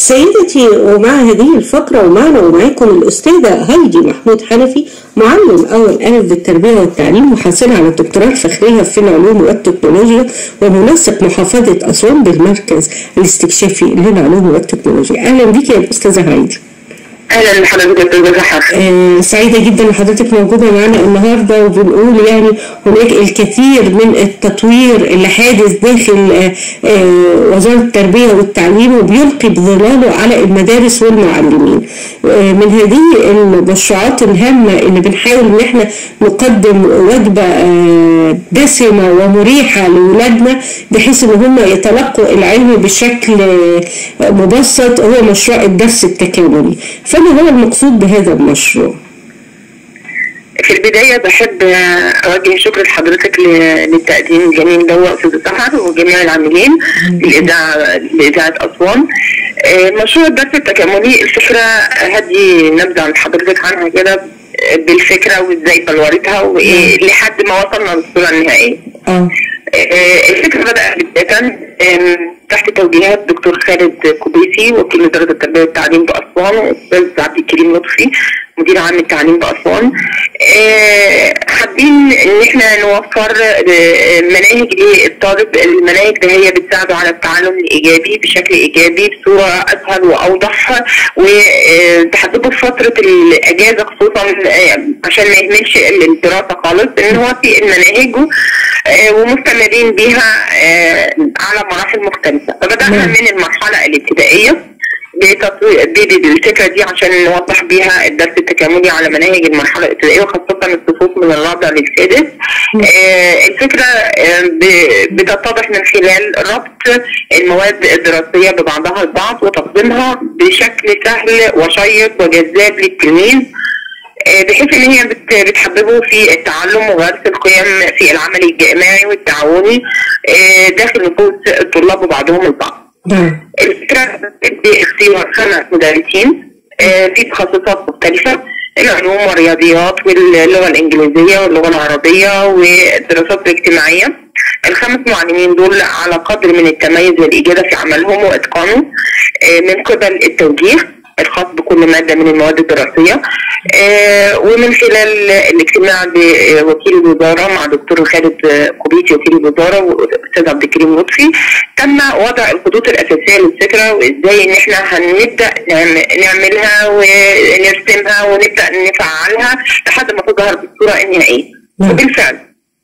سيدتي ومع هذه الفقرة ومعنا ومعكم الأستاذة هايدي محمود حنفي معلم أول ألف بالتربية والتعليم وحاصلة على الدكتوراه الفخرية في العلوم والتكنولوجيا ومنسق محافظة أسوان بالمركز الاستكشافي للعلوم والتكنولوجيا أهلا بك يا أستاذة هايدي اهلا بحضرتك استاذ سحر آه، سعيدة جدا ان حضرتك موجودة معنا النهاردة وبنقول يعني هناك الكثير من التطوير اللي حادث داخل آه، آه، وزارة التربية والتعليم وبيلقي بظلاله على المدارس والمعلمين آه، من هذه المشروعات الهامة اللي بنحاول ان احنا نقدم وجبة آه، دسمة ومريحة لولادنا بحيث ان هم يتلقوا العلم بشكل آه، مبسط هو مشروع الدرس التكاملي فما هو المقصود بهذا المشروع؟ في البداية بحب أوجه شكر لحضرتك ل- للتقديم الجميل ده أستاذ سحر وجميع العاملين للإذاعة لإذاعة أسوان آه، مشروع الدرس التكاملي الفكرة هدي نبذة عن حضرتك عنها كده بالفكرة وإزاي بلورتها وإيه لحد ما وصلنا للصورة النهائية اه آه، الفكرة بدأ بداية آم، تحت توجيهات دكتور خالد كوبيسي وكيل وزارة التربية والتعليم بأسوان وأستاذ عبد الكريم لطفي مدير عام التعليم بأسوان آه، حابين إن إحنا نوفر آه، مناهج للطالب المناهج ده هي بتساعده على التعلم الإيجابي بشكل إيجابي بصورة أسهل وأوضح وتحدده في فترة الأجازة خصوصا آه، عشان ما يهملش الدراسة خالص إن هو في المناهج آه، ومستمرين بيها آه، على مراحل مختلفة فبدأنا نعم. من المرحلة الابتدائية بتطوير دي, دي, دي الفكرة دي عشان نوضح بيها الدرس التكاملي على مناهج المرحلة الابتدائية وخاصة الصفوف من الرابع للسادس آه الفكرة آه ب- بتتضح من خلال ربط المواد الدراسية ببعضها البعض وتقديمها بشكل سهل وشيق وجذاب للتلميذ آه، بحيث ان هي بت- بتحببه في التعلم وغرس القيم في العمل الجماعي والتعاوني آه، داخل نفوس الطلاب وبعضهم البعض. نعم الفكرة باختيار خمس مدرسين آه، في تخصصات مختلفة العلوم والرياضيات واللغة الإنجليزية واللغة العربية والدراسات الاجتماعية الخمس معلمين دول على قدر من التميز والإجادة في عملهم وإتقانه آه، من قبل التوجيه الخاص بكل مادة من المواد الدراسية آه، ومن خلال الاجتماع بوكيل الوزارة مع دكتور خالد قبيسي وكيل الوزارة والأستاذ عبد الكريم لطفي تم وضع الخطوط الأساسية للفكرة وإزاي إن إحنا هنبدأ نعم- نعملها ونرسمها ونبدأ نفعلها لحد ما تظهر بالصورة النهائية نعم. وبالفعل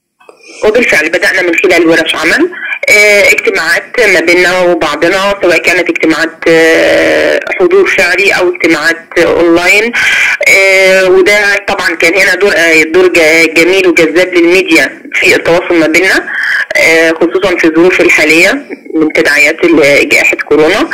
وبالفعل بدأنا من خلال ورش عمل آه، اجتماعات ما بيننا وبعضنا سواء كانت اجتماعات آه، حضور فعلي او اجتماعات آه، اونلاين آه، وده طبعا كان هنا دور آه، دور ج- جميل وجذاب للميديا في التواصل ما بيننا آه، خصوصا في الظروف الحالية من تداعيات ال- جائحة كورونا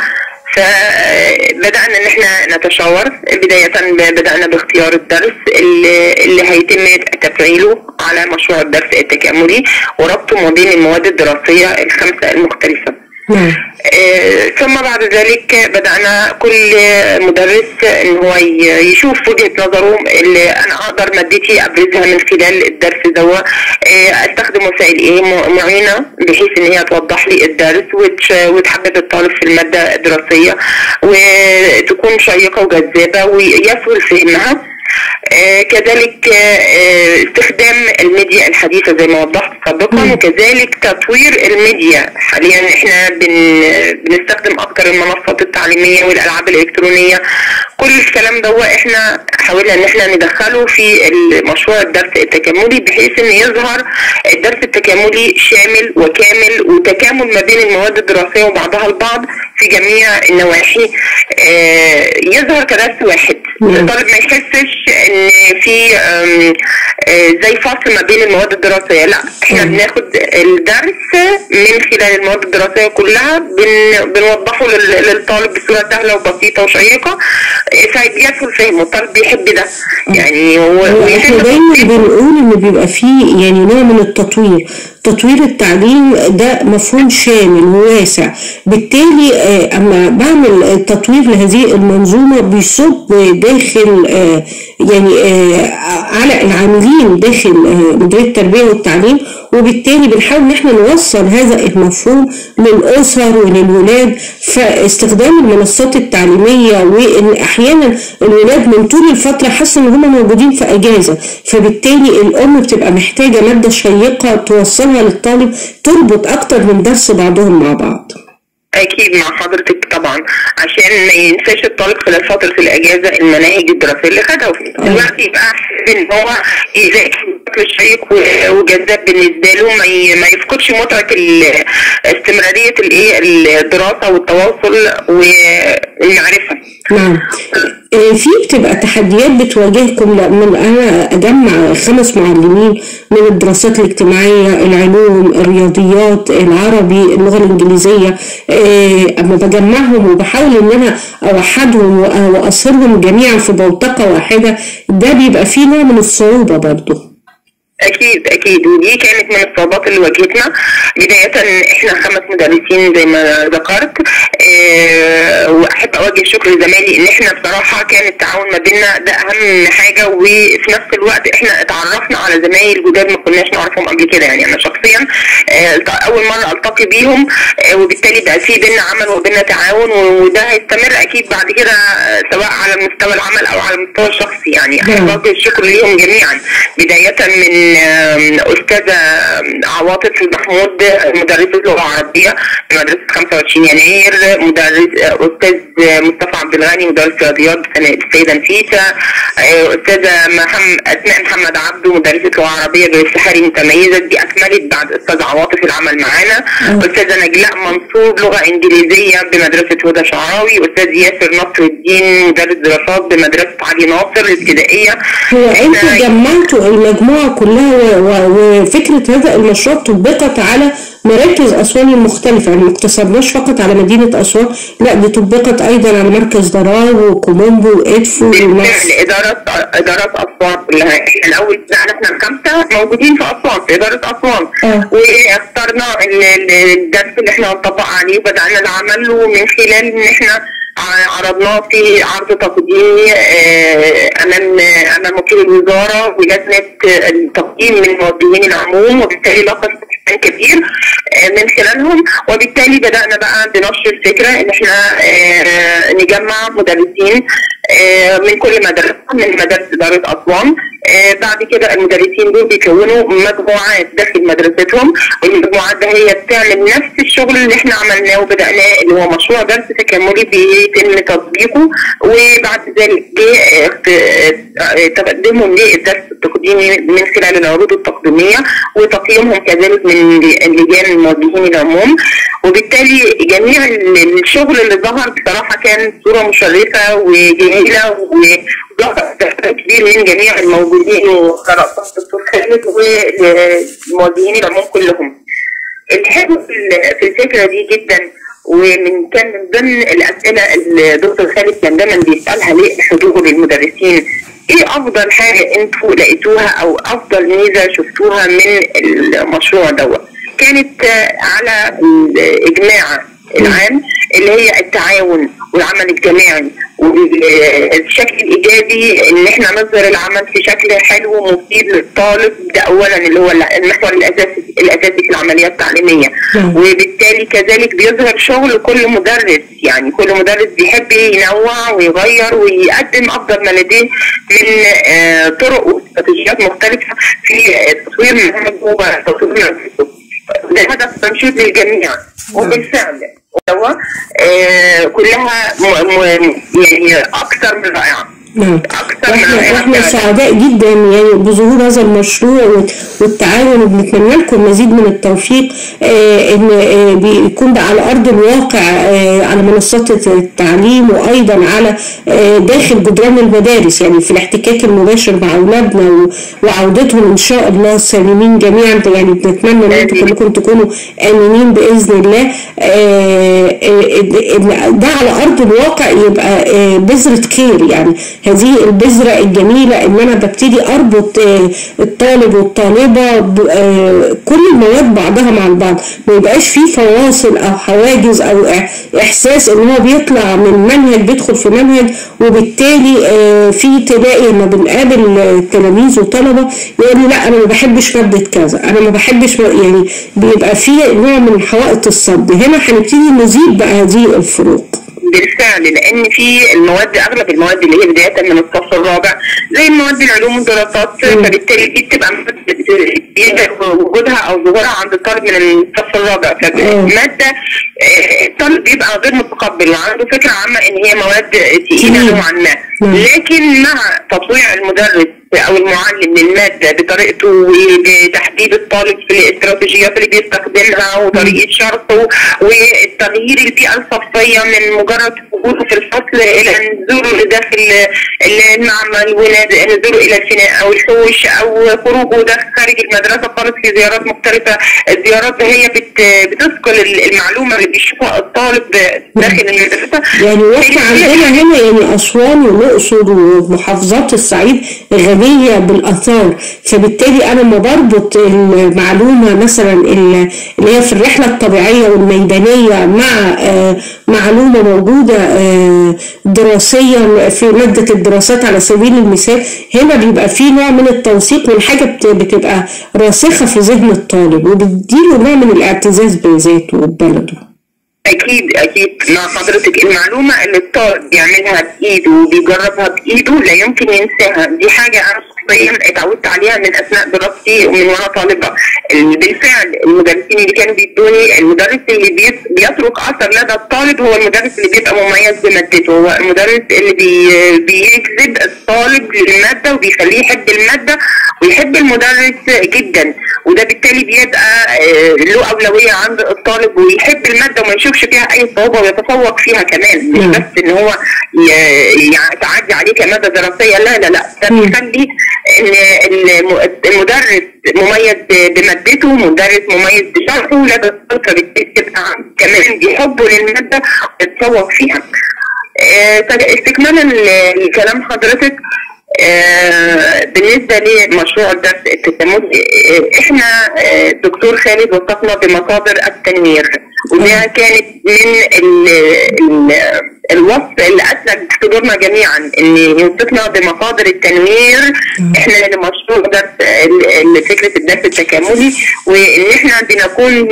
فبدأنا ان احنا نتشاور بداية ب- بدأنا باختيار الدرس اللي, اللي هيتم تفعيله على مشروع الدرس التكاملي وربطه ما بين المواد الدراسية الخمسة المختلفة نعم آه، ثم بعد ذلك بدأنا كل مدرس ان هو ي- يشوف وجهة نظره اللي انا اقدر مادتي ابرزها من خلال الدرس دوا آه، استخدم وسائل ايه م- معينة بحيث ان هي توضح لي الدرس وتش- وتحبب الطالب في المادة الدراسية وتكون شيقة وجذابة ويسهل فهمها آه، كذلك آه، آه، استخدام الميديا الحديثة زي ما وضحت سابقا وكذلك تطوير الميديا حاليا احنا بن بنستخدم اكتر المنصات التعليمية والالعاب الالكترونية كل الكلام ده احنا حاولنا ان احنا ندخله في المشروع الدرس التكاملي بحيث ان يظهر الدرس التكاملي شامل وكامل وتكامل ما بين المواد الدراسية وبعضها البعض في جميع النواحي آه، يظهر كدرس واحد نعم. الطالب ما يحسش ان في آم، آه، زي فصل ما بين المواد الدراسيه لا احنا مم. بناخد الدرس من خلال المواد الدراسيه كلها بن بنوضحه لل- للطالب بصوره سهله وبسيطه وشيقه آه، فيسهل فهمه الطالب بيحب ده يعني هو هو احنا ويحب دايما تطبيقه. بنقول ان بيبقى فيه يعني نوع من التطوير تطوير التعليم ده مفهوم شامل وواسع بالتالي آه، اما بعمل تطوير لهذه المنظومه بيصب داخل آه، يعني آه، على العاملين داخل آه، مديريه التربيه والتعليم وبالتالي بنحاول ان احنا نوصل هذا المفهوم للاسر وللولاد فاستخدام المنصات التعليميه وان احيانا الولاد من طول الفتره حاسه ان هم موجودين في اجازه فبالتالي الام بتبقى محتاجه ماده شيقه توصلها للطالب تربط اكتر من درس بعضهم مع بعض اكيد مع حضرتك طبعا عشان ما ينساش الطالب خلال فتره الاجازه المناهج الدراسيه اللي خدها وفي نفس الوقت يبقى حابب ان هو يذاكر بشكل شيق و- وجذاب بالنسبه له ما ي- ما يفقدش متعه ال- استمراريه الايه الدراسه والتواصل والمعرفه نعم آه، في بتبقى تحديات بتواجهكم لما انا اجمع خمس معلمين من الدراسات الاجتماعيه العلوم الرياضيات العربي اللغه الانجليزيه آه، اما بجمعهم وبحاول ان انا اوحدهم وأ- واصيرهم جميعا في بوتقه واحده ده بيبقى فيه نوع من الصعوبه برضه اكيد اكيد ودي كانت من الصعوبات اللي واجهتنا بدايه احنا خمس مدرسين زي ما ذكرت اه واحب اوجه شكر لزمايلي ان احنا بصراحه كان التعاون ما بيننا ده اهم حاجه وفي نفس الوقت احنا اتعرفنا على زمايل جداد ما كناش نعرفهم قبل كده يعني انا شخصيا اه اول مره التقي بيهم اه وبالتالي بقى في بينا عمل وبينا تعاون وده هيستمر اكيد بعد كده آه، سواء على مستوى العمل او على المستوى الشخصي يعني احب اوجه الشكر ليهم جميعا بدايه من آم، استاذه عواطف محمود مدرسه لغه عربيه في مدرسه 25 يناير مدرس استاذ مصطفى عبد الغني مدرس رياضيات في السيده نفيسه آه، استاذه محمد اسماء محمد عبده مدرسه لغه عربيه بالسحاري متميزه دي اكملت بعد استاذ عواطف العمل معانا استاذه نجلاء منصور لغه انجليزيه بمدرسه هدى شعراوي استاذ ياسر نصر الدين مدرس دراسات بمدرسه علي ناصر الابتدائيه هو انتوا إحنا- جمعتوا المجموعه كلها و- و- وفكره هذا المشروع طبقت على مراكز اسوان المختلفه يعني ما اقتصرناش فقط على مدينه اسوان لا دي طبقت ايضا على مركز ضرار وكومومبو وادفو بالفعل ونصر إدارة إدارات أسوان كلها إحنا الأول بدأنا إحنا الخمسة موجودين في أسوان في إدارة أسوان آه. واخترنا ال- ال- الدرس اللي إحنا نطبق عليه وبدأنا العمل ومن خلال إن إحنا ع- عرضناه في عرض تقديمي آه، امام امام وكيل الوزاره ولجنه التقييم من موجهين العموم وبالتالي لقى استحسان كبير آه، من خلالهم وبالتالي بدانا بقى بنشر الفكره ان احنا آه، نجمع مدرسين آه، من كل مدرسه من مدارس اداره اسوان آه، بعد كده المدرسين دول بيكونوا مجموعات داخل مدرستهم والمجموعات ده هي بتعمل نفس الشغل اللي احنا عملناه وبدأناه اللي هو مشروع درس تكاملي بيتم تطبيقه وبعد ذلك جه اخت- اه تقدمهم للدرس التقديمي من خلال العروض التقديمية وتقييمهم كذلك من لجان الموجهين العموم وبالتالي جميع ال- الشغل اللي ظهر بصراحة كان صورة مشرفة وجميلة وظهر تأثير كبير من جميع الموجودين وقراءات الدكتور خالد والموجهين العموم كلهم. الحلو في ال- في الفكره دي جدا ومن كان من ضمن الاسئله اللي دكتور خالد كان دايما بيسالها لحضور للمدرسين ايه افضل حاجه انتوا لقيتوها او افضل ميزه شفتوها من المشروع دوت كانت آه، على الاجماع العام اللي هي التعاون والعمل الجماعي والشكل الايجابي ان احنا نظهر العمل في شكل حلو ومفيد للطالب ده اولا اللي هو المحور الاساسي الاساسي في العمليه التعليميه نعم. وبالتالي كذلك بيظهر شغل كل مدرس يعني كل مدرس بيحب ينوع ويغير ويقدم افضل ما لديه من آه، طرق واستراتيجيات مختلفه في آه، تطوير منهجه وتطوير نفسه ده هدف منشود للجميع وبالفعل هو آه، كلها م- م- يعني اكثر من رائعه نعم اكثر من واحنا رائعه واحنا فعلاً. سعداء جدا يعني بظهور هذا المشروع وال- والتعاون وبنتمنى لكم مزيد من التوفيق آه ان آه بيكون بقى على ارض الواقع آه على منصات التعليم وايضا على آه داخل جدران المدارس يعني في الاحتكاك المباشر مع اولادنا و- وعودتهم ان شاء الله سالمين جميعا يعني بنتمنى ان انتم آمين. كلكم تكونوا امنين باذن الله آه ده على ارض الواقع يبقى بذره خير يعني هذه البذره الجميله ان انا ببتدي اربط الطالب والطالبه كل المواد بعضها مع البعض ما يبقاش في فواصل او حواجز او احساس ان هو بيطلع من منهج بيدخل في منهج وبالتالي في تلاقي لما بنقابل تلاميذ وطلبه يقول لي لا انا ما بحبش ماده كذا انا ما بحبش يعني بيبقى في نوع من حوائط الصد هنا هنبتدي نزيد بقى هذه الفروق بالفعل لان في المواد اغلب المواد اللي هي بدايه من الصف الرابع زي المواد العلوم والدراسات فبالتالي دي بتبقى وجودها او ظهورها عند الطالب من الصف الرابع فماده الطالب بيبقى غير متقبل وعنده فكره عامه ان هي مواد تقيله نوعا ما لكن مع تطويع المدرس او المعلم للماده بطريقته وبتحديد الطالب في الاستراتيجيات اللي بيستخدمها وطريقه شرحه وتغيير البيئه الصفيه من مجرد وجوده في الفصل الى نزوله داخل المعمل ونزوله الى الفناء او الحوش او خروجه داخل خارج المدرسه خالص في زيارات مختلفه الزيارات هي بت بتثقل المعلومه اللي بيشوفها الطالب داخل المدرسه يعني واحنا عندنا هنا يعني اسوان والاقصر ومحافظات الصعيد غنيه بالاثار فبالتالي انا لما بربط المعلومه مثلا اللي هي في الرحله الطبيعيه والميدانيه مع معلومه موجوده دراسيا في ماده الدراسات على سبيل المثال هنا بيبقى في نوع من التوثيق والحاجه بتبقى راسخه في ذهن الطالب وبتديله نوع من الاعتزاز بذاته وببلده اكيد اكيد مع حضرتك المعلومه اللي الطالب بيعملها بايده وبيجربها بايده لا يمكن ينساها دي حاجه انا شخصيا اتعودت عليها من اثناء دراستي ومن وانا طالبه بالفعل المدرسين اللي كانوا بيدوني المدرس اللي بيترك اثر لدى الطالب هو المدرس اللي بيبقى مميز بمادته هو المدرس اللي بي بيجذب الطالب للماده وبيخليه يحب الماده ويحب المدرس جدا وده بالتالي بيبقى له اولويه عند الطالب ويحب الماده وما يشوفش فيها اي صعوبه ويتفوق فيها كمان مش بس ان هو يعني تعدي عليه كماده دراسيه لا لا لا ده بيخلي ان المدرس مميز بمادته مدرس مميز بشرحه لدى الطالب فبالتالي تبقى كمان بيحبه للماده ويتفوق فيها استكمالا لكلام حضرتك آه بالنسبة لمشروع الدرس التسامحي آه احنا آه دكتور خالد وصفنا بمصادر التنوير وده كانت من ال ال الوصف اللي اسلك صدورنا جميعا ان يوصفنا بمصادر التنوير احنا لمشروع درس فكره الدرس التكاملي وان احنا بنكون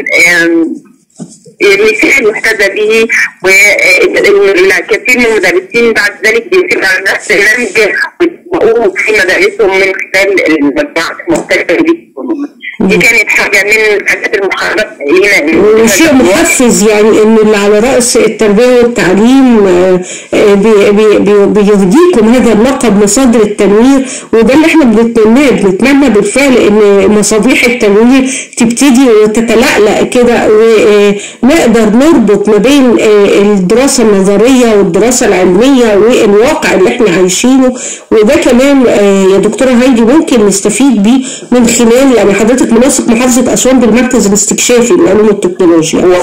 مثال يحتذى به والكثير من المدرسين بعد ذلك بيصير على نفس النهج ويطبقوه في مدارسهم من خلال المجموعات المختلفه اللي دي كانت حاجه من الحاجات المحرمه لينا وشيء محفز يعني ان اللي على راس التربيه والتعليم بي بي بي بيهديكم هذا اللقب مصادر التنوير وده اللي احنا بنتمناه بنتمنى بالفعل ان مصابيح التنوير تبتدي وتتلألأ كده ونقدر نربط ما بين الدراسه النظريه والدراسه العلميه والواقع اللي احنا عايشينه وده كمان يا دكتوره هايدي ممكن نستفيد بيه من خلال يعني حضرتك منسق محافظه اسوان بالمركز الاستكشافي للعلوم والتكنولوجيا هو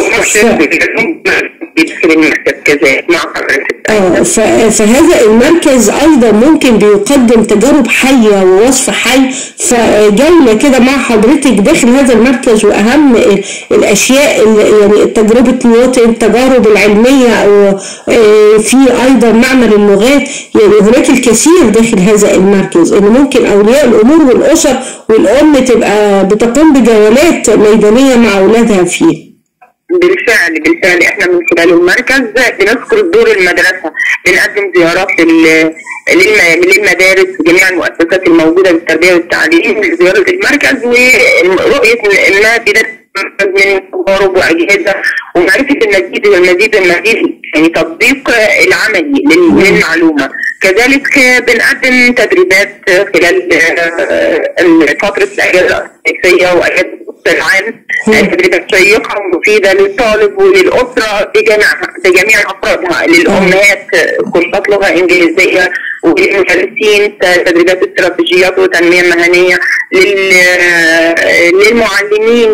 بيدخل المركز كذلك مع اه فهذا المركز ايضا ممكن بيقدم تجارب حيه ووصف حي فجولة كده مع حضرتك داخل هذا المركز واهم الاشياء يعني تجربه نيوتن التجارب العلميه في ايضا معمل اللغات يعني هناك الكثير داخل هذا المركز ان ممكن اولياء الامور والاسر والام تبقى بتقوم بجولات ميدانيه مع اولادها فيه بالفعل بالفعل احنا من خلال المركز بنذكر دور المدرسه بنقدم زيارات للمدارس وجميع المؤسسات الموجوده بالتربيه والتعليم لزياره المركز ورؤيه ما بدايه من تجارب واجهزه ومعرفه المزيد والمزيد والمزيد يعني تطبيق العملي للمعلومه كذلك بنقدم تدريبات خلال فتره الاجازه الصيفيه واجازه العام تدريبات شيقه ومفيده للطالب وللاسره بجميعها بجميع افرادها للامهات كورسات لغه انجليزيه وللمدرسين تدريبات استراتيجيات وتنميه مهنيه للمعلمين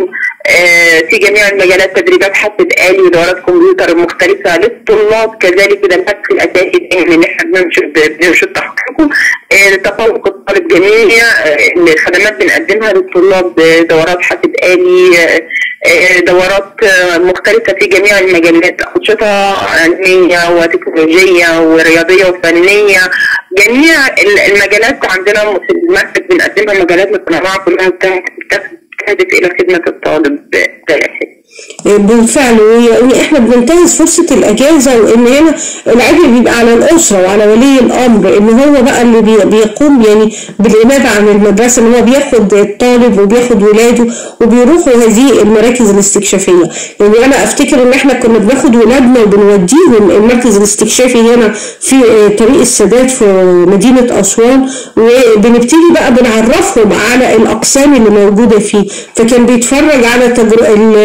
آه، في جميع المجالات تدريبات حاسب آلي ودورات كمبيوتر مختلفة للطلاب كذلك ده الهدف الأساسي دايما إن احنا بننشد بننشد تحقيقه آه، تفوق الطالب جميع آه، الخدمات بنقدمها للطلاب آه، دورات حاسب آلي آه، آه، دورات آه، مختلفة في جميع المجالات أنشطة علمية وتكنولوجية ورياضية وفنية جميع ال- المجالات عندنا في المركز بنقدمها مجالات متنوعة كلها بتهدف بتهدف إلى خدمة الطالب داخل بالفعل ويعني احنا بننتهز فرصة الأجازة وإن هنا العبء بيبقى على الأسرة وعلى ولي الأمر إن هو بقى اللي بي- بيقوم يعني بالإنابة عن المدرسة إن هو بياخد الطالب وبياخد ولاده وبيروحوا هذه المراكز الاستكشافية يعني أنا أفتكر إن احنا كنا بناخد ولادنا وبنوديهم المركز الاستكشافي هنا في آه، طريق السادات في مدينة أسوان وبنبتدي بقى بنعرفهم على الأقسام اللي موجودة فيه فكان بيتفرج على تجر... ال...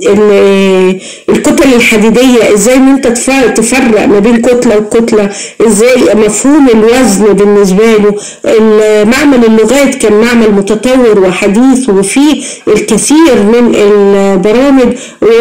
ال... الكتل الحديدية ازاي ان انت تف- تفرق ما بين كتلة وكتلة ازاي مفهوم الوزن بالنسبة له معمل اللغات كان معمل متطور وحديث وفيه الكثير من البرامج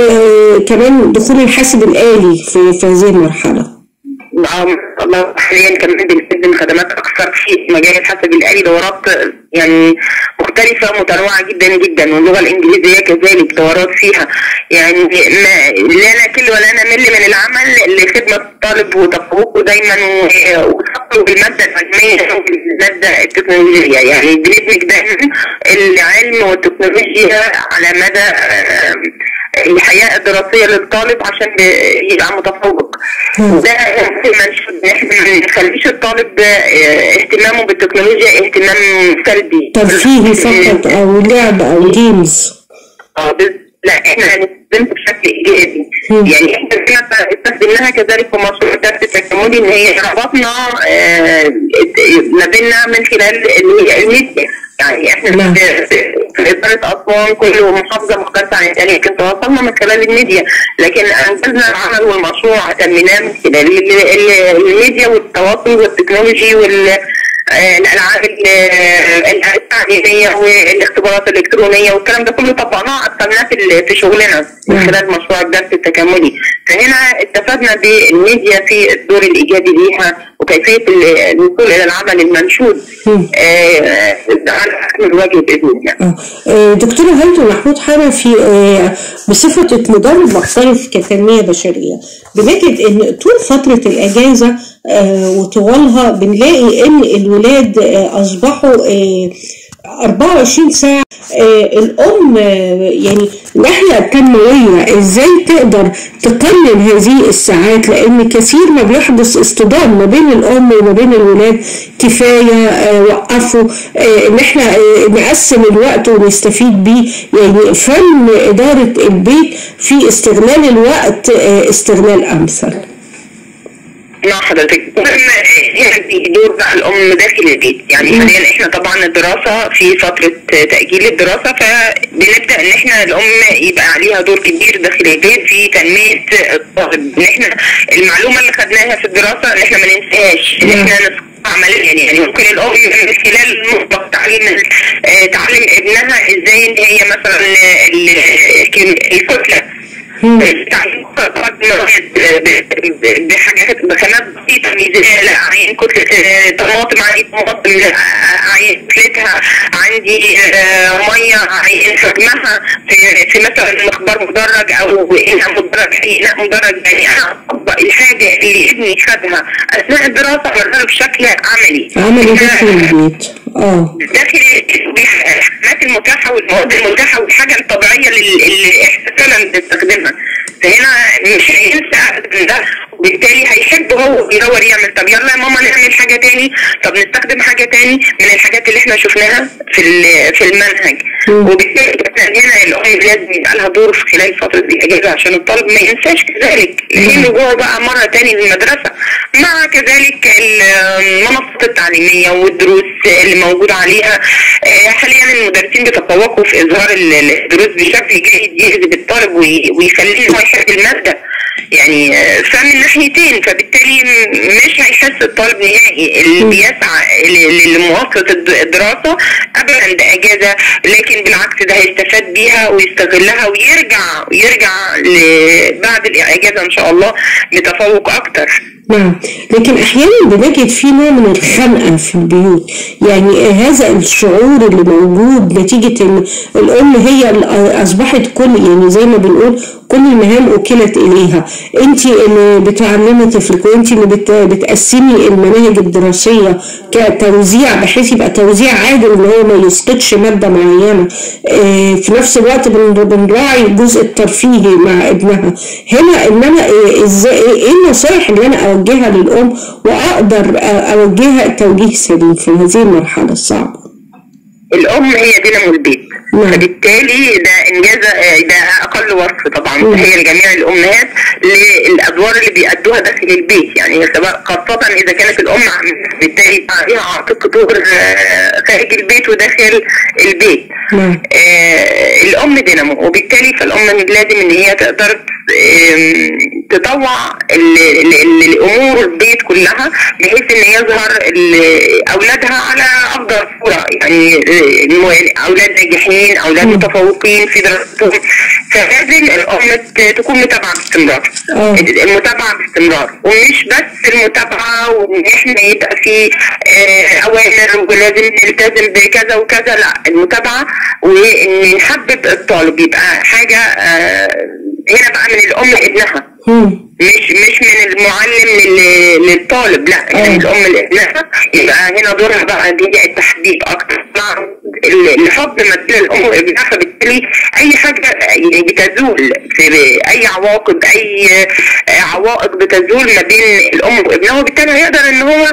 وكمان دخول الحاسب الآلي في, في هذه المرحلة نعم الله حاليا كمان بنقدم خدمات اكثر في مجال الحاسب الالي دورات يعني مختلفة متنوعة جدا جدا واللغة الانجليزية كذلك دورات فيها يعني ما لا نكل ولا نمل من العمل لخدمة الطالب وتفوقه دايما و- وتفوقه بالمادة العلمية والمادة التكنولوجية يعني بندمج دايما العلم والتكنولوجيا على مدى آم، الحياة الدراسية للطالب عشان ب- يبقى متفوق ده منشود ان احنا ما نخليش الطالب آه، اهتمامه بالتكنولوجيا اهتمام سلبي ترفيهي فقط أو لعب أو جيمز اه بس لا احنا هنستخدمها بشكل ايجابي مم. يعني احنا كنا استخدمناها كذلك في مشروع الدرس التكاملي ان هي ربطنا آه، ما بيننا من خلال اللي هي الميديا يعني احنا نعم. في في اداره اسوان كل محافظه مختلفه عن الثانيه لكن تواصلنا من خلال الميديا لكن انجزنا العمل والمشروع تميناه من خلال ال- ال- الميديا والتواصل والتكنولوجي وال آه، الالعاب ال- آه، التعليميه والاختبارات الالكترونيه والكلام ده كله طبقناه ادخلناه في ال- في شغلنا من نعم. خلال مشروع الدرس التكاملي فهنا استفدنا بالميديا في الدور الايجابي ليها وكيفيه ال- الوصول الى العمل المنشود مم. آه، على اكمل وجه باذن الله آه. آه، دكتورة هيدا محمود حنفي آه، بصفة مدرب محترف كتنمية بشرية بنجد ان طول فترة الاجازة آه، وطوالها بنلاقي ان الولاد آه، اصبحوا آه، 24 ساعة آه، الأم آه، يعني ناحية تنموية إزاي تقدر تقلل هذه الساعات لأن كثير ما بيحدث اصطدام ما بين الأم وما بين الولاد كفاية آه، وقفوا آه، إن إحنا آه، نقسم الوقت ونستفيد بيه يعني فن إدارة البيت في استغلال الوقت آه، استغلال أمثل مع حضرتك مهم يعني دور بقى الام داخل البيت يعني مم. حاليا احنا طبعا الدراسه في فتره تاجيل الدراسه فبنبدا ان احنا الام يبقى عليها دور كبير داخل البيت في تنميه الطالب ان احنا المعلومه اللي خدناها في الدراسه ان احنا ما ننساهاش ان احنا نسقطها عمليا يعني ممكن الام من خلال نقطه تعليم آه، تعلم ابنها ازاي ان هي مثلا ال- ال- الكتله مم. تعيين بحاجات بخامات بسيطة ميزانية لا عين كتلة آه، طماطم عين طماطم لا، عين كتلتها عندي آه، مية عين حجمها في, في مثلا مخبار مدرج أو إناء مدرج أي إناء مدرج يعني أنا أطبق الحاجة اللي ابني خدها أثناء الدراسة أعملها له بشكل عملي عملوا داخل البيت اه داخل الحاجات المتاحة والمواد المتاحة والحاجة الطبيعية اللي, اللي احنا فعلا بنستخدمها فهنا مش هينسى أبداً ده وبالتالي هيحب هو يدور يعمل طب يلا يا ماما نعمل حاجة تاني طب نستخدم حاجة تاني من الحاجات اللي احنا شفناها في ال- في المنهج مم. وبالتالي احنا هنا الأم لازم يبقى لها دور في خلال فترة الأجازة عشان الطالب ما ينساش كذلك الحين رجوعه بقى مرة تاني للمدرسة مع كذلك المنصات التعليمية والدروس اللي موجود عليها آه، حاليا المدرسين بيتفوقوا في إظهار ال- الدروس بشكل جيد يجذب الطالب وي- ويخليه إن هو يحب المادة يعني آه، فمن ناحيتين فبالتالي م- مش هيحس الطالب نهائي اللي بيسعى ل- لمواصلة الد- الدراسة ابدا باجازة لكن بالعكس ده هيستفاد بيها ويستغلها ويرجع ويرجع ل- بعد الاجازة ان شاء الله بتفوق اكتر نعم لكن احيانا بنجد في نوع من الخنقه في البيوت يعني هذا الشعور اللي موجود نتيجه ان الام هي اللي اصبحت كل يعني زي ما بنقول كل المهام اكلت اليها انت اللي بتعلمي طفلك وانت اللي بت بتقسمي المناهج الدراسيه كتوزيع بحيث يبقى توزيع عادل ان هو ما يسقطش ماده معينه آه، في نفس الوقت بن- بنراعي الجزء الترفيهي مع ابنها هنا ان انا آه، ازاي ايه النصائح اللي انا اوجهها للام واقدر آه، اوجهها توجيه سليم في هذه المرحله الصعبه الام هي دينامو البيت نعم. فبالتالي ده انجاز آه، ده اقل وصف طبعا مم. هي لجميع الامهات للادوار اللي بيأدوها داخل البيت يعني سواء خاصه اذا كانت الام عم- بالتالي عليها عاتق دور آه، خارج البيت وداخل البيت نعم. آه، الام دينامو وبالتالي فالام لازم ان هي تقدر آم، تطوع ال- ال- ال- الامور البيت كلها بحيث ان يظهر ال- اولادها على افضل صوره يعني آه، الم- اولاد ناجحين اولاد متفوقين في دراستهم فلازم الام ت- تكون متابعه باستمرار آه. المتابعه باستمرار ومش بس المتابعه وان احنا يبقى في آه، اوامر ولازم نلتزم بكذا وكذا لا المتابعه وان نحبب الطالب يبقى حاجه آه، هنا بقى من الام لابنها مم. مش مش من المعلم لل- للطالب لا آه. يعني الام لابنها يبقى هنا دورها بقى دي التحديد اكتر مع ال- الحب ما بين الام وابنها فبالتالي اي حاجه يعني بتزول في اي عواقب اي آه، عوائق بتزول ما بين الام وابنها وبالتالي هيقدر ان هو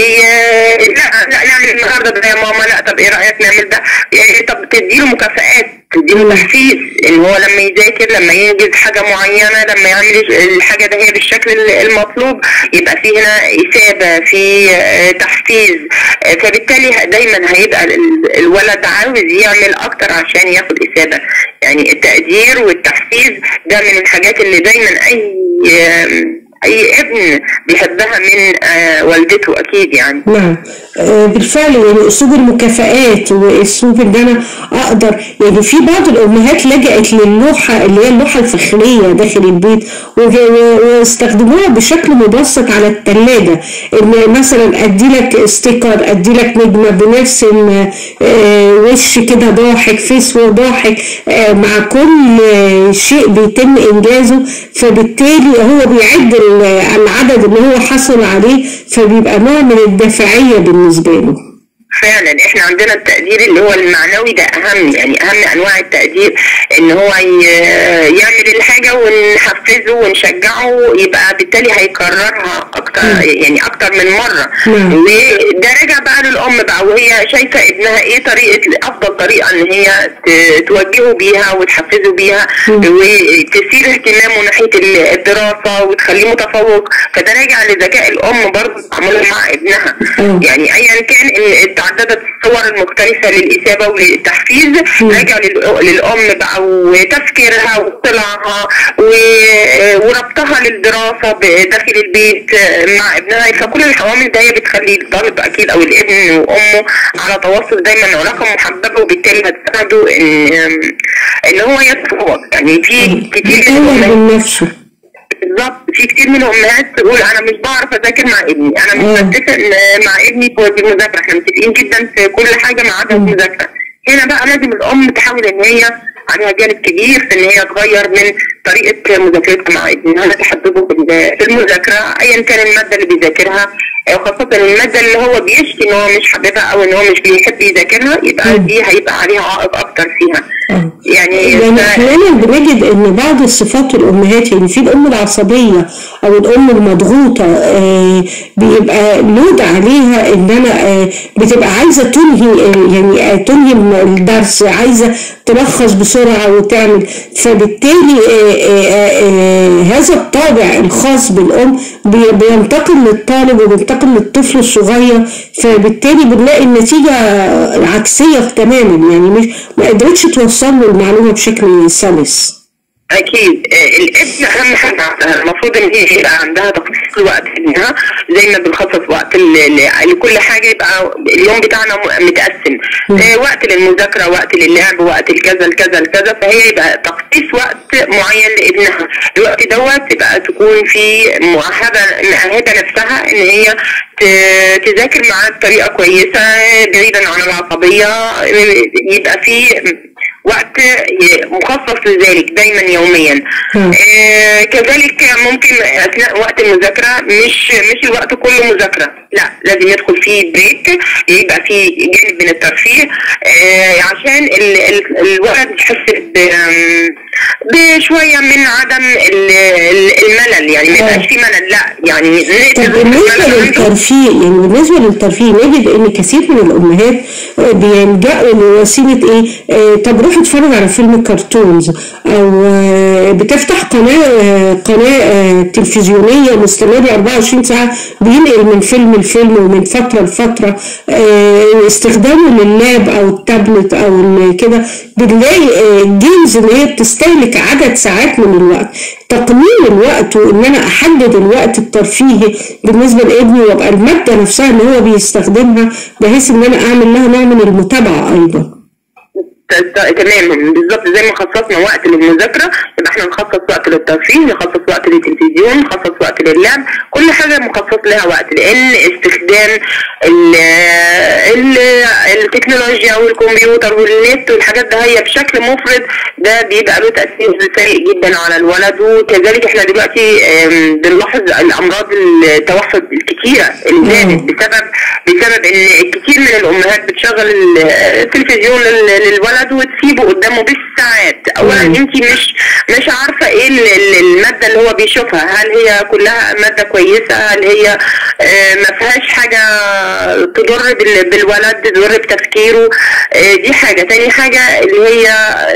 ي- لا لا نعمل النهارده ده يا ماما لا طب ايه رايك نعمل ده يعني طب تديله مكافآت تديله تحفيز ان هو لما يذاكر لما ينجز حاجه معينه لما يعمل الحاجه ده هي بالشكل المطلوب يبقى في هنا اثابه في آه، تحفيز آه، فبالتالي دايما هيبقى ال- الولد عاوز يعمل اكتر عشان ياخد اثابه يعني التقدير والتحفيز ده من الحاجات اللي دايما اي آم، اي ابن بيحبها من آه، والدته اكيد يعني نعم آه، بالفعل يعني اسلوب المكافآت واسلوب ان انا اقدر يعني في بعض الامهات لجأت للوحه اللي هي اللوحه الفخريه داخل البيت وج- و- واستخدموها بشكل مبسط على الثلاجه ان مثلا ادي لك ستيكر ادي لك نجمه بنرسم آه، وش كده ضاحك فيس ضاحك آه، مع كل آه، شيء بيتم انجازه فبالتالي هو بيعد ال- العدد اللي هو حصل عليه فبيبقى نوع من الدافعيه بالنسبه له فعلا احنا عندنا التقدير اللي هو المعنوي ده اهم يعني اهم انواع التقدير ان هو ي- يعمل الحاجة ونحفزه ونشجعه يبقى بالتالي هيكررها اكتر يعني اكتر من مرة نعم. وده راجع بقى للام بقى وهي شايفة ابنها ايه طريقة افضل طريقة ان هي ت- توجهه بيها وتحفزه بيها وتثير اهتمامه ناحية ال- الدراسة وتخليه متفوق فده راجع لذكاء الام برضه تعاملها مع ابنها مم. يعني ايا كان ال- تعددت الصور المختلفة للإثابة وللتحفيز راجع لل- للأم بقى وتفكيرها واطلاعها و- وربطها للدراسة ب- داخل البيت مع ابنها فكل الحوامل ده هي بتخلي الطالب أكيد أو الابن وأمه على تواصل دايما علاقة محببة وبالتالي هتساعده إن إن هو يتفوق يعني في كتير من يطور الأمهات من نفسه بالظبط في كتير من الامهات تقول انا مش بعرف اذاكر مع ابني انا مش آه. متفق م- مع ابني في المذاكره احنا متفقين جدا في كل حاجه ما عدا المذاكره هنا بقى لازم الام تحاول ان هي عليها جانب كبير في ان هي تغير من طريقه مذاكرتها مع ابنها تحببه في ال- في المذاكره ايا كان الماده اللي بيذاكرها آه، خاصة المادة اللي هو بيشكي ان هو مش حاببها او ان هو مش بيحب يذاكرها يبقى مم. دي هيبقى عليها عائق اكتر فيها آه. يعني يعني ف- احيانا بنجد ان بعض الصفات الامهات يعني في الام العصبيه او الام المضغوطه آه بيبقى لود عليها ان انا آه بتبقى عايزه تنهي آه يعني آه تنهي الدرس عايزه تلخص بسرعه وتعمل فبالتالي آه آه آه هذا الطابع الخاص بالام بي- بينتقل للطالب وبينتقل للطفل الصغير فبالتالي بنلاقي النتيجه عكسيه تماما يعني مش ما قدرتش توصل له المعلومه بشكل سلس اكيد آه، الابن اهم حاجه عندها المفروض ان هي يبقى عندها تخصيص لوقت ابنها زي ما بنخصص وقت ل- ل- لكل حاجه يبقى اليوم بتاعنا م- متقسم آه، وقت للمذاكره وقت للعب وقت الكذا الكذا الكذا فهي يبقى تخصيص وقت معين لابنها الوقت دوت يبقى تكون في مؤهبه مؤهبه نفسها ان هي ت- تذاكر معاه بطريقه كويسه بعيدا عن العصبيه آه، يبقى في وقت ي- مخصص لذلك دايما يوميا مم. آه كذلك ممكن اثناء وقت المذاكره مش مش الوقت كله مذاكره لا لازم يدخل فيه بريك يبقى فيه جانب من الترفيه آه عشان ال ال الولد يحس ب- آم، بشويه من عدم ال- ال- الملل يعني ما يبقاش فيه ملل لا يعني طب نقدر بالنسبة الملل عنده. للترفيه يعني بالنسبة للترفيه نجد ان كثير من الامهات آه، بيلجأوا لوسيلة ايه آه، طب روح اتفرج على فيلم كرتونز او آه، بتفتح قناة آه، قناة آه، تلفزيونية مستمرة 24 ساعة بينقل من فيلم لفيلم ومن فترة لفترة آه، استخدامه لللاب او التابلت او ال- كده بنلاقي آه، جيمز اللي هي بتستهلك عدد ساعات من الوقت تقنين الوقت وان انا احدد الوقت الترفيهي بالنسبه لابني وابقى الماده نفسها اللي هو بيستخدمها بحيث ان انا اعمل لها نوع من المتابعه ايضا. ت- ت- تماما بالظبط زي ما خصصنا وقت للمذاكره يبقى احنا نخصص وقت للترفيه نخصص وقت للتلفزيون نخصص وقت للعب كل حاجه مخصص لها وقت لان استخدام ال ال التكنولوجيا والكمبيوتر والنت والحاجات ده هي بشكل مفرط ده بيبقى له تاثير سيء جدا على الولد وكذلك احنا دلوقتي آم، بنلاحظ الامراض التوحد الكتيره اللي زادت بسبب بسبب ان الكثير من الامهات بتشغل ال- التلفزيون لل- للولد وتسيبه قدامه بالساعات اولا مم. انت مش مش عارفه ايه ال- ال- الماده اللي هو بيشوفها هل هي كلها ماده كويسه هل هي آه، ما فيهاش حاجه تضر بال- بالولد تضر بتفكيره آه، دي حاجه تاني حاجه اللي هي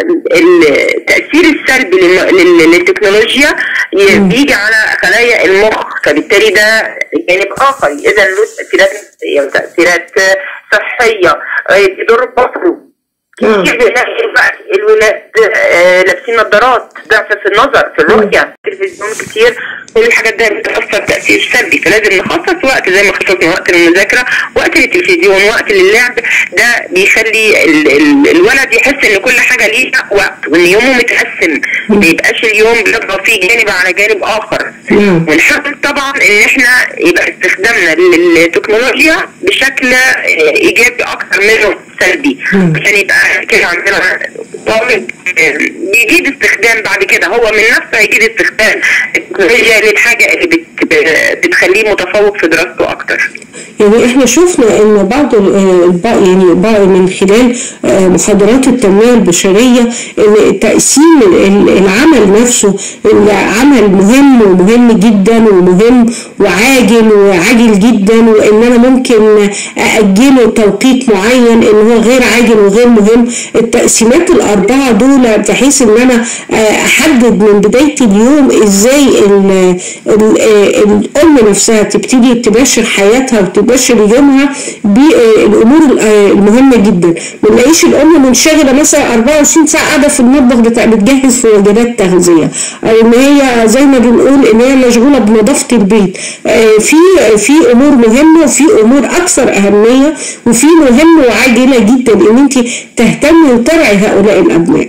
التاثير السلبي للم- لل- للتكنولوجيا ي- بيجي على خلايا المخ فبالتالي ده جانب اخر اذا له تاثيرات نفسيه وتاثيرات آه، صحيه آه، بيضر بصره كتير بنلاقي الوقت الولاد آه، لابسين نظارات ضعف في النظر في الرؤية تلفزيون كتير كل الحاجات دي بتأثر تأثير سلبي فلازم نخصص وقت زي ما خصصنا وقت للمذاكرة وقت للتلفزيون وقت للعب ده بيخلي ال ال الولد يحس ان كل حاجة ليها وقت وان يومه متقسم ما يبقاش اليوم بيضرب فيه جانب على جانب اخر نعم. ونحاول طبعا ان احنا يبقى استخدامنا للتكنولوجيا بشكل آه، ايجابي اكثر منه سلبي مم. عشان يبقى كده عندنا طالب آه، بيجيد استخدام بعد كده هو من نفسه هيجيد استخدام التكنولوجيا للحاجه اللي بت بتخليه متفوق في دراسته اكتر يعني احنا شفنا ان بعض ال- آه، البعض يعني بعض من خلال آه، محاضرات التنميه البشريه ان تقسيم ال- ال- العمل نفسه العمل مهم ومهم جدا ومهم وعاجل وعاجل جدا وان انا ممكن ااجله توقيت معين ان هو غير عاجل وغير مهم التقسيمات الاربعه دول بحيث ان انا آه، احدد من بدايه اليوم ازاي ال- ال- آه، الام نفسها تبتدي تباشر حياتها وتباشر يومها بالامور ال- آه، المهمه جدا ما نلاقيش الام منشغله مثلا 24 ساعه قاعده في المطبخ بتاع بتجهز في وجبات تغذيه او ان هي زي ما بنقول ان هي مشغوله بنظافه البيت آه، في في امور مهمه وفي امور اكثر اهميه وفي مهم وعاجله جدا ان انت تهتمي وترعي هؤلاء الابناء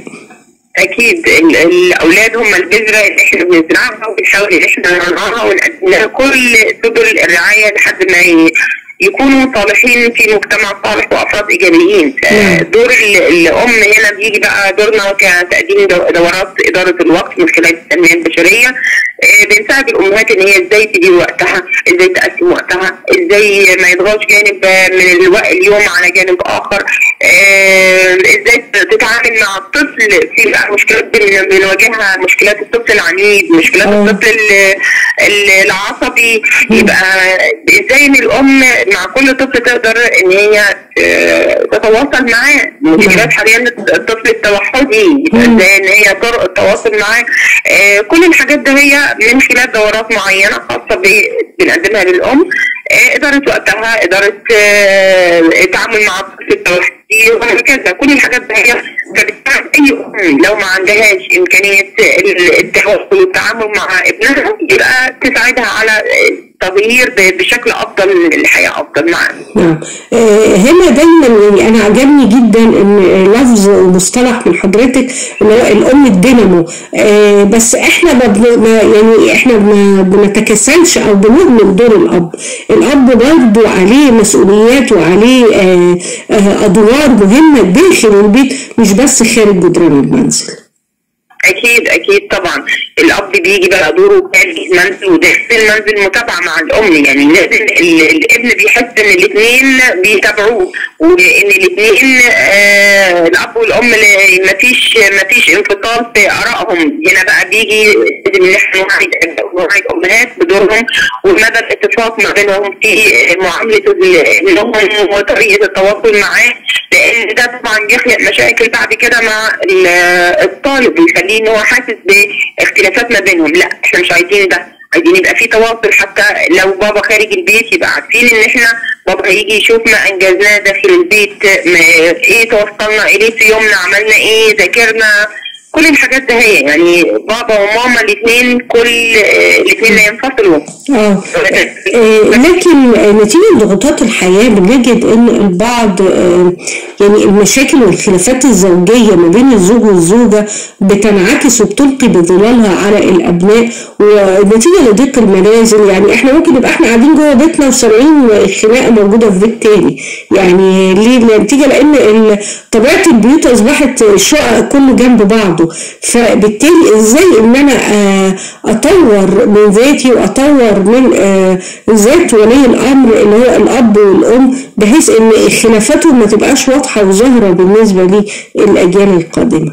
اكيد ال- الاولاد هم البذره اللي احنا بنزرعها وبنحاول ان احنا نرعاها ونقدم لها كل سبل الرعايه لحد ما ي- يكونوا صالحين في مجتمع صالح وافراد ايجابيين نعم. دور ال- الام هنا بيجي بقى دورنا كتقديم دو- دورات اداره الوقت من خلال التنميه البشريه آه، بنساعد الامهات ان هي ازاي تدير وقتها ازاي تقسم وقتها ازاي ما يضغطش جانب آه، من الوقت اليوم على جانب اخر آه، ازاي تتعامل مع الطفل في بقى مشكلات بن- بنواجهها مشكلات الطفل العنيد مشكلات آه. الطفل ال- ال- العصبي يبقى ازاي ان الام مع كل طفل تقدر ان هي آه، تتواصل معاه مشكلات حاليا الطفل التوحدي يبقى مم. ازاي ان هي طرق التواصل معاه آه، كل الحاجات دي هي من خلال دورات معينه خاصه ب- بنقدمها للام آه، إدارة وقتها إدارة آه، التعامل مع الطفل التوحيد وهكذا كل الحاجات دي هي فبتساعد اي ام لو ما عندهاش امكانيه التواصل والتعامل مع ابنها يبقى تساعدها على التغيير بشكل افضل الحياه افضل معاه. نعم آه، هنا دايما يعني انا عجبني جدا ان لفظ ومصطلح من حضرتك اللي هو الام الدينامو آه، بس احنا ما بن- ما- يعني احنا ما بنتكاسلش او بنهمل دور الاب الاب برضه عليه مسؤوليات وعليه آه، آه، ادوار مهمه داخل البيت مش بس خارج جدران المنزل اكيد اكيد طبعا الاب بيجي بقى دوره خارج المنزل وداخل المنزل متابعه مع الام يعني لازم ال- الابن بيحس ان الاثنين بيتابعوه وان الاثنين آه الاب والام ل- مفيش مفيش انفصال في ارائهم هنا بقى بيجي لازم ان احنا نوعي الاباء ونوعي الامهات بدورهم ومدى الاتفاق ما بينهم في معامله ابنهم وطريقه التواصل معاه لان ده طبعا بيخلق مشاكل بعد كده مع ال- الطالب ويخليه ان هو حاسس باختلافات ما بينهم لا احنا مش عايزين ده عايزين يبقى في تواصل حتى لو بابا خارج البيت يبقى عارفين ان احنا بابا هيجي يشوف ما انجزناه داخل البيت ما ايه توصلنا اليه في يومنا عملنا ايه ذاكرنا كل الحاجات ده هي يعني بابا وماما الاثنين كل الاثنين لا ينفصلوا اه آه، لكن نتيجة ضغوطات الحياة بنجد ان البعض آه، يعني المشاكل والخلافات الزوجية ما بين الزوج والزوجة بتنعكس وبتلقي بظلالها على الابناء ونتيجة لضيق المنازل يعني احنا ممكن نبقى احنا قاعدين جوه بيتنا وسامعين خناقة موجودة في بيت تاني يعني ليه نتيجة لان ال- طبيعة البيوت اصبحت شقق كله جنب بعضه فبالتالي ازاي ان انا آه، اطور من ذاتي واطور من آه، ذات ولي الامر اللي هو الاب والام بحيث ان خلافاتهم ما تبقاش واضحه وظاهره بالنسبه للاجيال القادمه.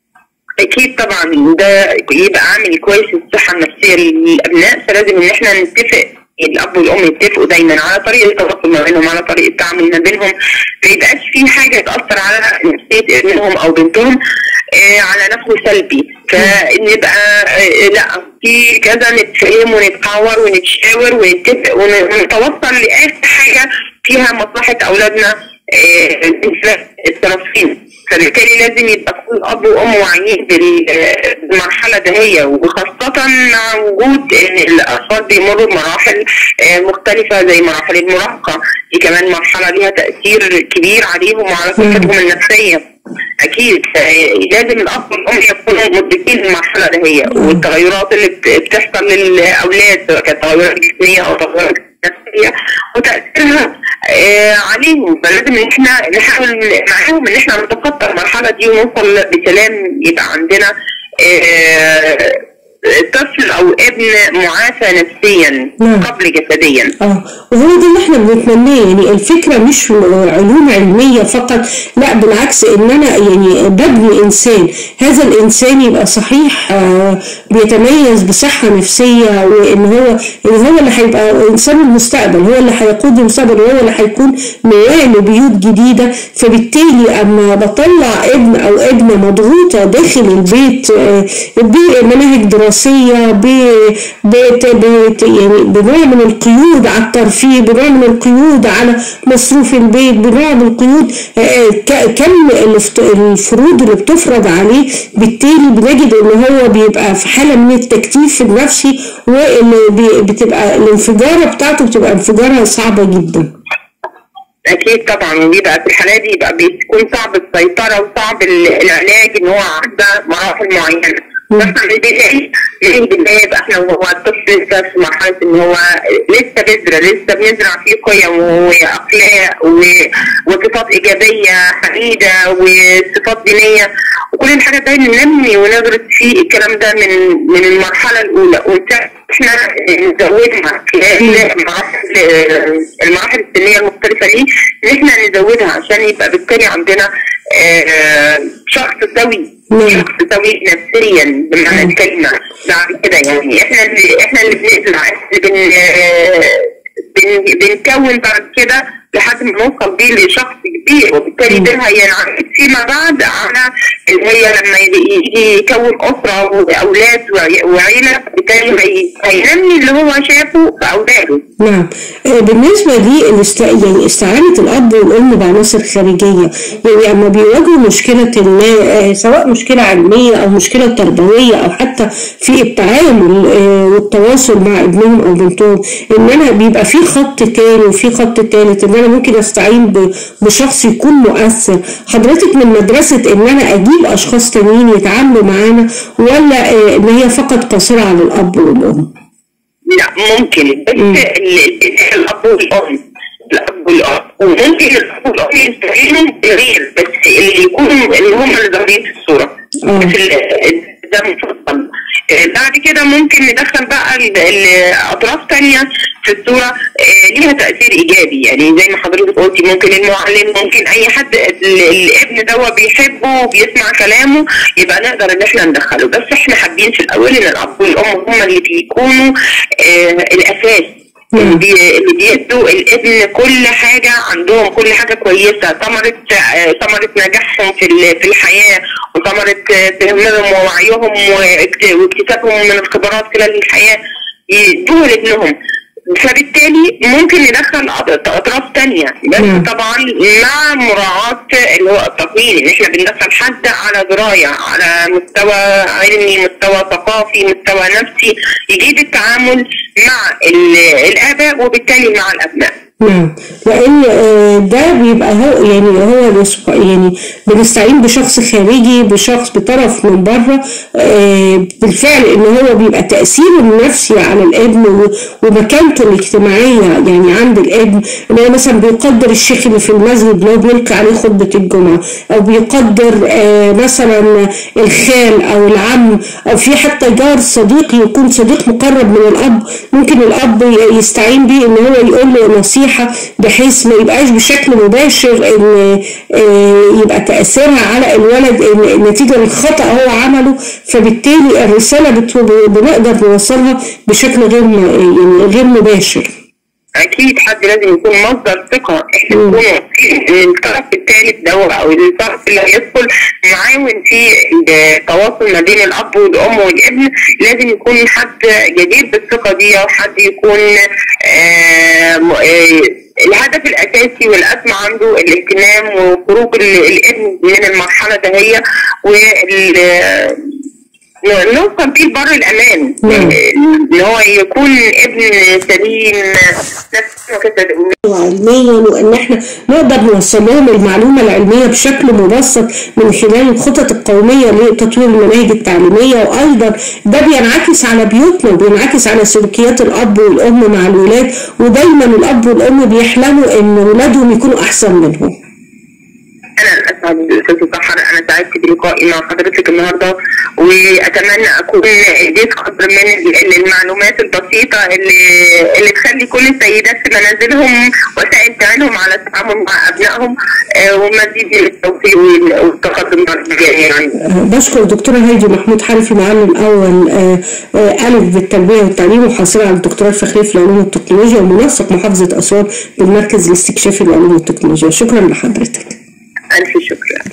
اكيد طبعا ده يبقى عامل كويس الصحه النفسيه للابناء فلازم ان احنا نتفق الاب والام يتفقوا دايما على طريقه التواصل ما بينهم على طريقه التعامل ما بينهم ما يبقاش في حاجه تاثر على نفسيه ابنهم او بنتهم آه على نفسه سلبي فنبقى آه لا في كذا نتفهم ونتحاور ونتشاور ونتفق ون- ونتوصل لاخر حاجه فيها مصلحه اولادنا آه، بالنسبه الطرفين فبالتالي لازم يبقى كل اب وام واعيين بال- بالمرحله دهية وخاصه مع وجود ان الاطفال بيمروا بمراحل آه، مختلفه زي مراحل المراهقه دي كمان مرحله ليها تاثير كبير عليهم وعلى صحتهم النفسيه اكيد آه، لازم الاب والام يكونوا مدركين المرحله دهية والتغيرات اللي بت- بتحصل للاولاد سواء كانت تغيرات جسميه او تغيرات نفسيه وتاثيرها آه عليهم فلازم ان احنا نحاول معاهم ان احنا نتخطى المرحله دي ونوصل بسلام يبقى عندنا آه طفل او ابن معافى نفسيا نعم. قبل جسديا اه وهو ده اللي احنا بنتمناه يعني الفكره مش علوم علميه فقط لا بالعكس ان انا يعني ببني انسان هذا الانسان يبقى صحيح آه بيتميز بصحه نفسيه وان هو ان هو اللي هيبقى انسان المستقبل هو اللي هيقود المستقبل وهو اللي هيكون نواه لبيوت جديده فبالتالي اما بطلع ابن او ابنه مضغوطه داخل البيت آه بمناهج دراسيه ب بت- بت- يعني بنوع من القيود على الترفيه بنوع من القيود على مصروف البيت بنوع من القيود آه، ك- كم الافت- الفروض اللي بتفرض عليه بالتالي بنجد ان هو بيبقى في حاله من التكتيف النفسي وان بي- بتبقى الانفجاره بتاعته بتبقى انفجاره صعبه جدا اكيد طبعا وبيبقى في الحالة دي يبقى بيكون صعب السيطره وصعب ال- العلاج ان هو عدى مراحل معينه فاحنا من البدايه من البدايه يبقى احنا وهو الطفل لسه في مرحله ان هو لسه بذره لسه بنزرع فيه قيم واخلاق و- وصفات ايجابيه حميده وصفات دينيه وكل الحاجات دي ننمي ونغرس فيه الكلام ده من من المرحله الاولى ونساعد احنا نزودها خلال مراحل المراحل السنيه المختلفه دي ان احنا نزودها عشان يبقى بالتالي عندنا آه، شخص سوي نعم. شخص سوي نفسيا بمعنى الكلمه بعد كده يعني احنا اللي احنا اللي بنزرع احنا اللي بن آه، بن بنكون بعد كده لحد ما نوصل بيه لشخص كبير وبالتالي ده هينعكس فيما بعد على اللي هي لما يجي يكون اسره واولاد وعي- وعيله بالتالي هي- هينمي اللي هو شافه في اولاده نعم آه، بالنسبة دي الاست... يعني استعانة الأب والأم بعناصر خارجية يعني أما بيواجهوا مشكلة ما آه، سواء مشكلة علمية أو مشكلة تربوية أو حتى في التعامل آه، والتواصل مع ابنهم أو بنتهم إن أنا بيبقى في خط تاني وفي خط تالت إن أنا ممكن أستعين ب... بشخص يكون مؤثر حضرتك من مدرسة إن أنا أجيب أشخاص تانيين يتعاملوا معانا ولا آه، إن هي فقط قاصرة على الأب والأم؟ لا ممكن بس مم. ال- ال- الاب والام الاب والام وممكن الاب والام يستعينوا بغير بس اللي يكونوا اللي هم اللي ظاهرين في الصوره آه. بس ال- ده مفضل آه، بعد كده ممكن ندخل بقى ال- ال- اطراف تانية في الصوره آه، ليها تاثير ايجابي يعني زي ما حضرتك قلتي ممكن المعلم ممكن اي حد ال- الابن ده بيحبه وبيسمع كلامه يبقى نقدر ان احنا ندخله بس احنا حابين في الاول ان الاب والام هم اللي بيكونوا آه الاساس اللي بي- اللي بيدوا الابن كل حاجة عندهم كل حاجة كويسة ثمرة آه، ثمرة نجاحهم في ال- في الحياة وثمرة آه، فهمهم ووعيهم واكت- واكتسابهم من الخبرات خلال الحياة يدوها لابنهم فبالتالي ممكن ندخل أط- اطراف تانية بس نعم. طبعا مع مراعاة اللي هو التقييم ان احنا بندخل حد على دراية على مستوى علمي مستوى ثقافي مستوى نفسي يجيد التعامل مع ال- الاباء وبالتالي مع الابناء نعم لان آه، ده بيبقى هو يعني هو نسخ- يعني بنستعين بشخص خارجي بشخص بطرف من بره آه، بالفعل ان هو بيبقى تاثيره النفسي على الابن و- ومكانته الاجتماعيه يعني عند الابن ان هو مثلا بيقدر الشيخ اللي في المسجد اللي هو بيلقي عليه خطبه الجمعه او بيقدر آه، مثلا الخال او العم او في حتى جار صديق يكون صديق مقرب من الاب ممكن الاب ي- يستعين بيه ان هو يقول له نصيحه بحيث ما يبقاش بشكل مباشر ان آه، يبقى تاثيرها على الولد ان نتيجه للخطا هو عمله فبالتالي الرساله بت- بنقدر نوصلها بشكل غير م- يعني غير مباشر اكيد حد لازم يكون مصدر ثقه احنا مم. نكون واثقين ان الطرف الثالث ده او الطرف اللي هيدخل معاون في التواصل ما بين الاب والام والابن لازم يكون حد جدير بالثقه دي وحد يكون آه م- آه الهدف الاساسي والاسمى عنده الاهتمام وخروج ال- الابن من المرحله دهية وال نوصل بيه لبر الامان نعم. ان هو يكون ابن سليم نفسه كده وعلميا وان احنا نقدر نوصل لهم المعلومه العلميه بشكل مبسط من خلال الخطط القوميه لتطوير المناهج التعليميه وايضا ده بينعكس على بيوتنا وبينعكس على سلوكيات الاب والام مع الولاد ودايما الاب والام بيحلموا ان ولادهم يكونوا احسن منهم. انا الاسعد استاذ سحر انا سعدت بلقائي مع حضرتك النهارده واتمنى اكون اديت قدر من ال- المعلومات البسيطه اللي اللي تخلي كل السيدات في منازلهم وسائل تعينهم على التعامل مع ابنائهم آه، ومزيد من التوفيق وال- والتقدم جميعا بشكر الدكتورة هايدي محمود حنفي معلم أول آه، آه، ألف بالتربية والتعليم وحاصلة على الدكتوراه الفخرية في العلوم والتكنولوجيا ومنسق محافظة أسوان بالمركز الاستكشافي للعلوم والتكنولوجيا شكرا لحضرتك الف شكر